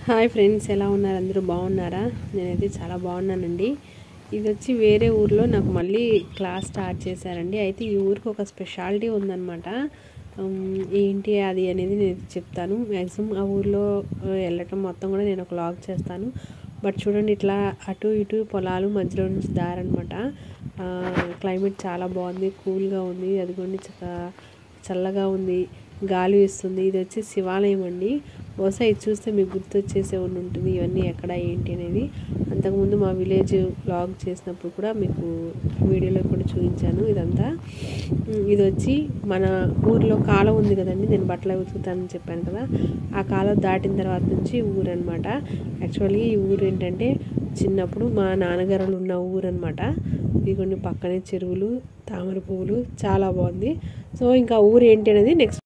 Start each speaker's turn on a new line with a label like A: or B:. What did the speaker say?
A: hi friends ఎలా ఉన్నారు అందరూ బాగున్నారా నేనైతే చాలా బాగున్నానండి ఇది వచ్చి వేరే ఊర్లో నాకు మళ్ళీ క్లాస్ స్టార్ట్ చేశారండి అయితే ఈ ఊరికి ఒక స్పెషాలిటీ ఉందన్నమాట ఉమ్, ఏంటి అది అనేది నేను చెప్తాను మ్యాక్సిమం ఆ ఊర్లో ఆ, వెళ్ళటం మొత్తం కూడా నేను ఒక లాగ్ చేస్తాను బట్ చూడండి ఇట్లా అటు ఇటు పొలాలు మధ్యలో నుంచి దారనమాట క్లైమేట్ చాలా బాగుంది కూల్గా ఉంది అదిగోండి చక్క- చల్లగా ఉంది గాలి వేస్తుంది ఇది వచ్చి శివాలయం అండి బహుశా ఇది చూస్తే మీకు గుర్తొచ్చేసే ఉండి ఉంటుంది ఇవన్నీ ఎక్కడ ఏంటి అనేది అంతకుముందు మా విలేజ్ బ్లాగ్ చేసినప్పుడు కూడా మీకు వీడియోలో కూడా చూపించాను ఇదంతా ఉమ్, ఇది వచ్చి మన ఊర్లో కాలం ఉంది కదండి నేను బట్టలు ఉతుకుతానని చెప్పాను కదా ఆ కాలం దాటిన తర్వాత నుంచి ఊరు అనమాట యాక్చువల్లీ ఈ ఊరు ఏంటంటే చిన్నప్పుడు మా నాన్నగారు ఉన్న ఊరు అనమాట ఇదిగోండి పక్కనే చెరువులు తామర పువ్వులు చాలా బాగుంది సో ఇంకా ఊరు ఏంటి అనేది నెక్స్ట్